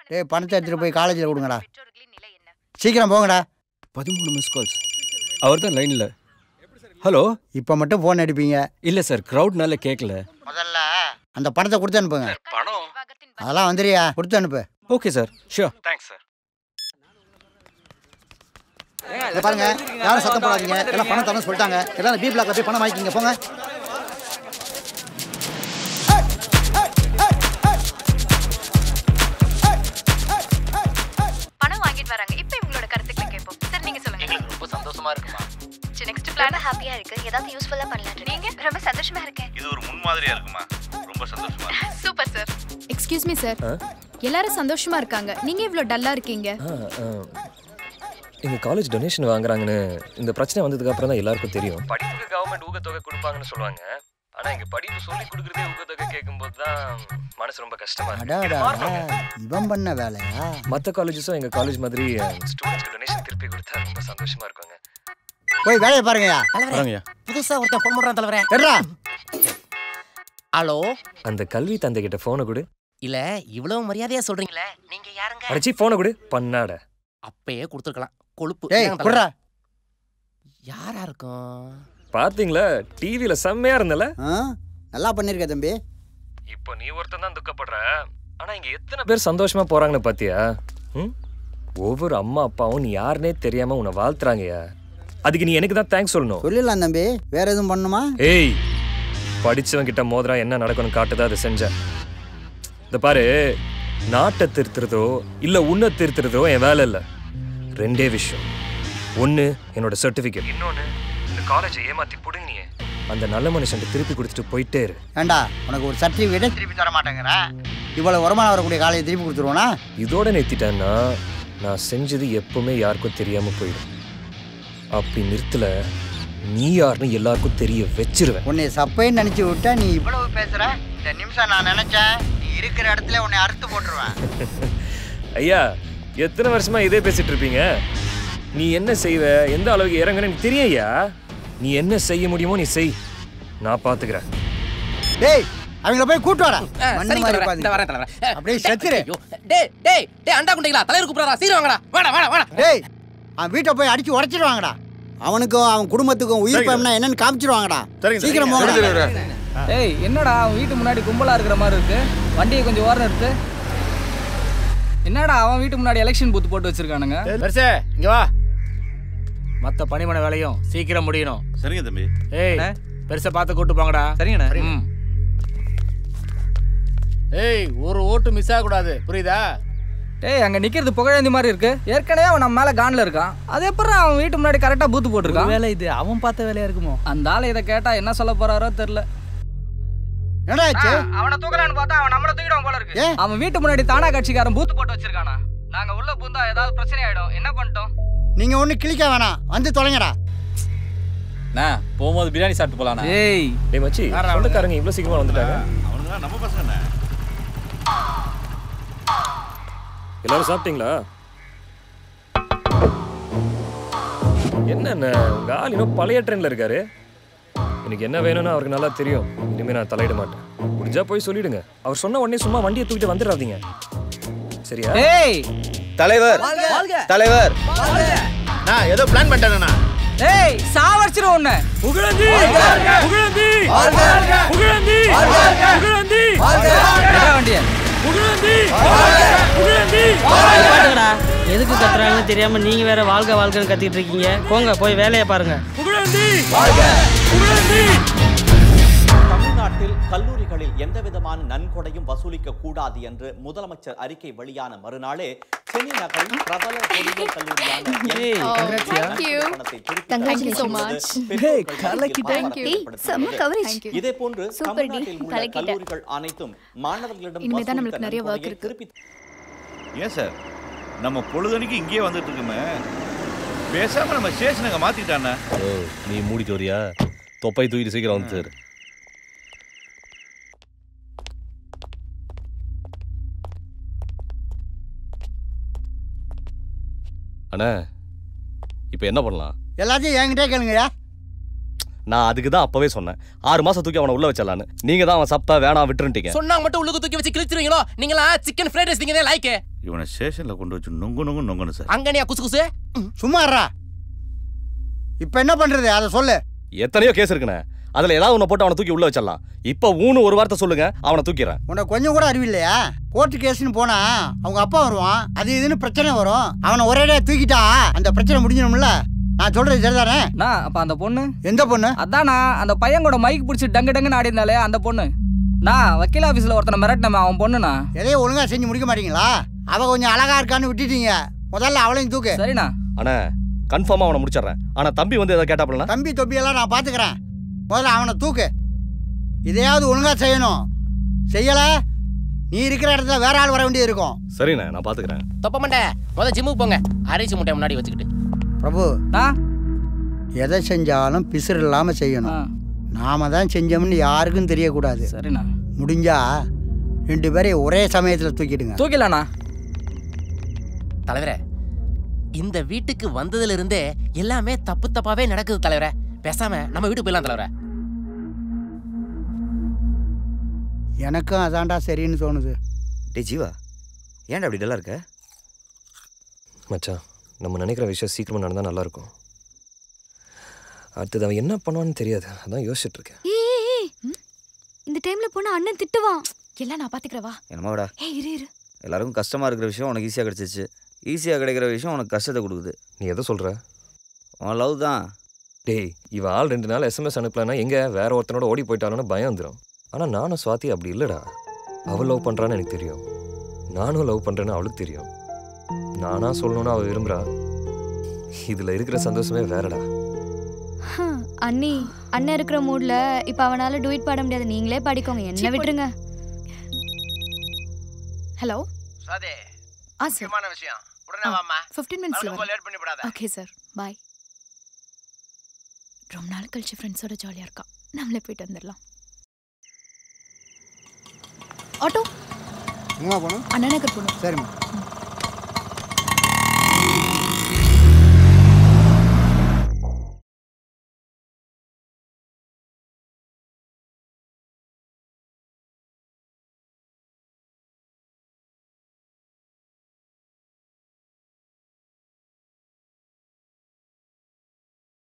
டேய் பணத்தை எடுத்துகிட்டு போய் காலேஜில் கொடுங்கடா சீக்கிரம் போங்கடா பதிமூணு மிஸ் கால்ஸ் அவர் தான் லைனில் ஹலோ இப்போ மட்டும் ஃபோன் அடிப்பீங்க இல்லை சார் க்ரௌட்னால கேட்கல முதல்ல அந்த பணத்தை கொடுத்து அனுப்புங்க பணம் அதெல்லாம் வந்துறியா கொடுத்து அனுப்பு okay sir sure thanks sir இதை பாருங்க யாரும் சத்தம் போடாதீங்க எல்லாம் பணம் தரணும் சொல்லிட்டாங்க எல்லாம் பி பிளாக்ல போய் பணம் வாங்கிக்கிங்க போங்க பணம் வாங்கிட்டு வராங்க இப்போ உங்களோட கருத்துக்களை கேட்போம் சார் நீங்க சொல்லுங்க எங்களுக்கு ரொம்ப சந்தோஷமா இருக்குமா நெக்ஸ்ட் பிளான் ஹாப்பியா இருக்கு ஏதாவது யூஸ்ஃபுல்லா பண்ணலாம் நீங்க ரொம்ப சந்தோஷமா இருக்கேன் இது ஒரு முன்மாதிரியா இருக்குமா ரொம்ப சந்தோஷமா இருக்கு. Super sir excuse me sir எல்லாரும் சந்தோஷமா இருக்காங்க நீங்க இவ்ளோ டல்லா இருக்கீங்க எங்க காலேஜ் டொனேஷன் வாங்குறாங்கன்னு இந்த பிரச்சனை வந்ததுக்கு அப்புறம் தான் எல்லாருக்கும் தெரியும் படிப்புக்கு கவர்மெண்ட் ஊக்கத்தொகை கொடுப்பாங்கன்னு சொல்லுவாங்க ஆனா எங்க படிப்பு சொல்லி கொடுக்குறதே ஊக்கத்தொகை கேட்கும்போது தான் மனசு ரொம்ப கஷ்டமா அடாடா இருக்கு இவன் பண்ண வேலையா மற்ற காலேஜஸும் எங்க காலேஜ் மாதிரி ஸ்டூடெண்ட்ஸ்க்கு டொனேஷன் திருப்பி கொடுத்தா ரொம்ப சந்தோஷமா இருக்குங்க போய் வேலையை பாருங்கயா வாங்கய்யா புதுசா ஒருத்தன் ஃபோன் பண்றான் தலைவரே எடுறா ஹலோ அந்த கல்வி தந்தை கிட்ட போனை கொடு இல்ல இவ்வளவு மரியாதையா சொல்றீங்களே நீங்க யாருங்க அடிச்சு போனை கொடு பண்ணாட அப்பயே கொடுத்துருக்கலாம் கொழுப்பு டேய் இந்தாங்க குடுறா தலைவரே. யாரா இருக்கும் பாத்தீங்களா டிவில செம்மையா இருந்தல ஆ நல்லா பண்ணிருக்க தம்பி இப்போ நீ ஒருத்தன் தான் துக்கப்படுற ஆனா இங்க எத்தனை பேர் சந்தோஷமா போறாங்கன்னு பாத்தியா ம்? ஒவ்வொரு அம்மா அப்பாவும் நீ யாருனே தெரியாம உன்னை வாழ்த்துறாங்கயா அதுக்கு நீ எனக்கு தான் தேங்க்ஸ் சொல்லணும் சொல்லிடலாம் தம்பி வேற எதுவும் பண்ணுமா ஏய் படிச்சவன் கிட்ட மோதிரா என்ன நடக்கும்னு காட்டுதா அதை செஞ்ச இந்த பாரு நாட்டை திருத்துறதோ இல்ல உன்னை திருத்துறதோ என் வேலை இல்ல ரெண்டே விஷயம் ஒண்ணு என்னோட சர்டிபிகேட் இன்னொன்னு இந்த காலேஜை ஏமாத்தி புடுங்கினியே அந்த நல்ல மனுஷன் திருப்பி கொடுத்துட்டு போயிட்டே இரு ஏண்டா உனக்கு ஒரு சர்டிஃபிகேட்டை திருப்பி தர மாட்டேங்கிற இவ்வளவு வருமானம் வரக்கூடிய காலேஜ் திருப்பி கொடுத்துருவோனா இதோட நிறுத்திட்டேன்னா நான் செஞ்சது எப்பவுமே யாருக்கும் தெரியாம போயிடும் அப்படி நிறுத்தல நீ யாருன்னு எல்லாருக்கும் தெரிய வச்சிருவேன் உன்னை சப்பைன்னு நினைச்சு விட்டா நீ இவ்வளவு பேசுற இந்த நிமிஷம் நான் நினைச்சேன் நீ இருக்கிற இடத்துல உன்னை அறுத்து போட்டுருவேன் ஐயா எத்தனை வருஷமா இதே பேசிட்டு இருப்பீங்க நீ என்ன செய்வ எந்த அளவுக்கு இறங்குன்னு எனக்கு தெரியும் ஐயா நீ என்ன செய்ய முடியுமோ நீ செய் நான் பாத்துக்கிறேன் டேய் அவங்கள போய் கூட்டு வாடா ஆ, மண்ணு சரிங்க மாதிரி தலைவரே. இந்த உட்காந்து. வரேன் தலைவரே. ஆ, அப்படியே டேய், செத்துரு. ஐயோ, டேய் டேய் டேய் அண்டா குண்டிங்களா தலைவர் கூப்பிடுறா சீக்கிரம் வாங்கடா வாடா வாடா வாடா டேய் அவன் வீட்டை போய் அடிச்சு உடைச்சிடுவாங்கடா அவனுக்கும் அவன் குடும்பத்துக்கும் உயிர் பயம்னா என்னன்னு காமிச்சிருவாங்கடா சீக்கிரம் போங்க ஏய் என்னடா அவன் வீட்டு முன்னாடி கும்பலா இருக்கிற மாதிரி இருக்கு வண்டியை கொஞ்சம் ஓரம் எடுத்து என்னடா அவன் வீட்டு முன்னாடி எலெக்ஷன் பூத் போட்டு வச்சிருக்கானுங்க பெருசே இங்க வா மத்த பணிமனை வேலையும் சீக்கிரம் முடியணும் சரிங்க தம்பி ஏய் பெருசா பார்த்து கூட்டு போங்கடா சரிங்கண்ணா ம். ஏய் ஒரு ஓட்டு மிஸ் ஆகக்கூடாது புரியுதா டேய் அங்க நிக்கிறது புகழேந்தி மாதிரி இருக்கு ஏற்கனவே அவன் நம்ம மேல கான்ல இருக்கான் அது எப்படி அவன் வீட்டு முன்னாடி கரெக்டா பூத்து போட்டிருக்கான் வேலை இது அவன் பார்த்த வேலையா இருக்குமோ அந்த ஆளு இதை கேட்டா என்ன சொல்ல போறாரோ தெரியல என்னடா ஆச்சு அவனை தூக்கலான்னு பார்த்தா அவன் நம்மள தூக்கிடுவான் போல இருக்கு ஏன்? அவன் வீட்டு முன்னாடி தானா கட்சிக்காரன் பூத்து போட்டு வச்சிருக்கானா நாங்க உள்ள பூந்தா ஏதாவது பிரச்சனை ஆயிடும் என்ன பண்ணிட்டோம் நீங்க ஒண்ணு கிளிக்க வேணாம் வந்து தொலைங்கடா போகும்போது பிரியாணி சாப்பிட்டு போலாண்ணா ஏய் டேய் மச்சி சொந்தக்காரங்க இவ்வளவு சீக்கிரமா வந்துட்டாங்க அவனுங்க நம்ம பசங்க எல்லாரும் சாப்பிட்டீங்களா என்னண்ணே உங்க ஆள் இன்னும் பழைய ட்ரெண்ட்ல இருக்காரு எனக்கு என்ன வேணும்னு அவருக்கு நல்லா தெரியும் இனிமே நான் தலையிட மாட்டேன் முடிஞ்சா போய் சொல்லிடுங்க அவர் சொன்ன உடனே சும்மா வண்டியை தூக்கிட்டு வந்துடாதீங்க சரியா ஏய் தலைவர் தலைவர் நான் ஏதோ பிளான் பண்ணிட்டேண்ணா ஏய் சாவடிச்சிரும் உன்னை புகழந்தி புகழந்தி புகழந்தி புகழந்தி எடா வண்டியை புகழந்தி புகழந்தி எதுக்கு கத்துறாங்கன்னு தெரியாம நீங்க வேற வாழ்க வாழ்கன்னு கத்திட்டு இருக்கீங்க போங்க போய் வேலையை பாருங்க புகழந்தி புகழந்தி தமிழ்நாட்டில் கல்லூரிகளில் எந்தவிதமான நன்கொடையும் வசூலிக்க கூடாது என்று முதலமைச்சர் அறிக்கை வெளியான மறுநாளே சென்னை நகரில் பிரபல பொறியியல் கல்லூரியான Hey, எம். congrats, நன்கொடை yeah. பணத்தை திருப்பித் தர Congratulations so வேண்டும் much. என்பது Hey, பெற்றோர்கள் கலக்கிட்ட. மத்தியில் Thank you. செம்ம பரபரப்பு coverage. ஏற்படுத்தியுள்ளது. இதே போன்று Super டி, தமிழ்நாட்டில் உள்ள கலக்கிட்ட. கல்லூரிகள் அனைத்தும் மாணவர்களிடம் இனிமே தான் வசூலித்த நம்மளுக்கு நிறைய work நன்கொடையை இருக்கு. திருப்பித் ஏன் சார் நம்ம பொழுதனைக்கு இங்கேயே வந்துட்டு இருக்குமே பேசாம நம்ம ஸ்டேஷன் அங்க மாத்திட்டானே நீ மூடிட்டு வரியா தொப்பை தூக்கிட்டு சீக்கிரம் வந்து சேரு அண்ணா இப்போ என்ன பண்ணலாம் எல்லாத்தையும் என்கிட்டே கேளுங்கய்யா நான் அதுக்கு தான் அப்பவே சொன்னேன் ஆறு மாசம் தூக்கி அவனை உள்ள வச்சிடலான்னு நீங்க தான் அவன் சப்பா வேணாம் விட்டுருட்டீங்க சொன்னாங்க மட்டும் உள்ளுக்கு தூக்கி வச்சு கிழிச்சிருவீங்களோ நீங்களா சிக்கன் ஃப்ரைட் ரைஸ் நீங்க லாய்க்கு இவனை ஸ்டேஷனில் கொண்டு வச்சு நொங்கு நொங்கு நொங்கணும் சார் அங்கனியா குசு குசு சும்மா இருடா இப்போ என்ன பண்றது அதை சொல்லு எத்தனையோ கேஸ் இருக்குண்ணே அதுல ஏதாவது ஒண்ணு போட்டு அவனை தூக்கி உள்ள வச்சிடலாம் இப்போ ஊனு ஒரு வார்த்தை சொல்லுங்க அவனை தூக்கிறேன் உனக்கு கொஞ்சம் கூட அறிவில்லையா கோர்ட்டு கேஸ்னு போனா அவங்க அப்பா வருவான் அது இதுன்னு பிரச்சனை வரும் அவனை ஒரேடியா தூக்கிட்டா அந்த பிரச்சனை முடிஞ்சிடும்ல நான் சொல்றது சரிதானே நான் அப்ப அந்த பொண்ணு எந்த பொண்ணு அதானா அந்த பையன் கூட மைக் பிடிச்சி டங்கு டங்குன்னு ஆடி இருந்தாலே அந்த பொண்ணு நான் வக்கீல் ஆஃபீஸில் ஒருத்தனை மிரட்டினமே அவன் பொண்ணுண்ணா எதையும் ஒழுங்கா செஞ்சு முடிக்க மாட்டீங்களா அவ கொஞ்சம் அழகா இருக்கான்னு விட்டுட்டீங்க முதல்ல அவளையும் தூக்கு சரிண்ணா அண்ணா கன்ஃபார்மா அவனை முடிச்சிடுறேன் ஆனா தம்பி வந்து எதை கேட்டாப்புல தம்பி தொப்பியெல்லாம் நான் பாத்துக்கிறேன் முதல்ல அவனை தூக்கு இதையாவது ஒழுங்கா செய்யணும் செய்யல நீ இருக்கிற இடத்துல வேற ஆள் வர வேண்டியது இருக்கும் சரிண்ணே நான் பாத்துக்கிறேன் தொப்ப மண்டை முத ஜிம்முக்கு போங்க அரிசி முட்டை முன்னாடி வச்சுக்கிட்டு பிரபு நான் எதை செஞ்சாலும் பிசுறு இல்லாம செய்யணும் நாம தான் செஞ்சோம்னு யாருக்கும் தெரியக்கூடாது சரிண்ணா முடிஞ்சா ரெண்டு பேரையும் ஒரே சமயத்துல தூக்கிடுங்க தூக்கிடலாண்ணா தலைவரே இந்த வீட்டுக்கு வந்ததுல இருந்தே எல்லாமே தப்பு தப்பாவே நடக்குது தலைவரே பேசாம நம்ம வீட்டுக்கு போயிடலாம் தலைவரே எனக்கும் அதான்டா சரின்னு தோணுது டேய் ஜீவா ஏன்டா அப்படி டல்லா இருக்க மச்சான் நம்ம நினைக்கிற விஷயம் சீக்கிரமா நடந்தா நல்லா இருக்கும் அடுத்தது அவன் என்ன பண்ணுவான்னு தெரியாது அதான் யோசிச்சுட்டு இருக்கேன் ஏய், ஏய், ஏய். இந்த டைம்ல போனா அண்ணன் திட்டுவான் எல்லாம் நான் பாத்துக்கிறவா என்னமா விடா ஏய் இரு இரு எல்லாருக்கும் கஷ்டமா இருக்கிற விஷயம் உனக்கு ஈஸியாக கிடைச்சிச்சு ஈஸியாக கிடைக்கிற விஷயம் உனக்கு கஷ்டத்தை கொடுக்குது நீ எதை சொல்ற உன் லவ் தான் டேய் இவ ஆள் ரெண்டு நாள் எஸ்எம்எஸ் அனுப்பலன்னா எங்க வேற ஒருத்தனோட ஓடி போயிட்டாலும் பயம் வந்துடும் ஆனா நானும் சுவாதி அப்படி இல்லடா அவள் லவ் பண்றான்னு எனக்கு தெரியும் நானும் லவ் பண்றேன்னு அவளுக்கு தெரியும் நானா சொல்லணும்னு அவ விரும்புறா இதுல இருக்கிற சந்தோஷமே வேறடா ஹம், அண்ணி அண்ணன் இருக்கிற மூட்ல இப்ப அவனால டூயிட் பாட முடியாது நீங்களே பாடிக்கோங்க என்ன விட்டுருங்க ஹலோ சாதே ஆ சார் முக்கியமான விஷயம் உடனே வாம்மா ஃபிஃப்டீன் மினிட்ஸ்ல ரொம்ப லேட் பண்ணி விடாத ஓகே சார் பாய் ரொம்ப நாள் கழிச்சு ஃப்ரெண்ட்ஸோட ஜாலியா இருக்கா நம்மளே போயிட்டு வந்துடலாம் ஆட்டோ எங்கம்மா போகணும் அண்ணா நகர் போகணும் சரிம்மா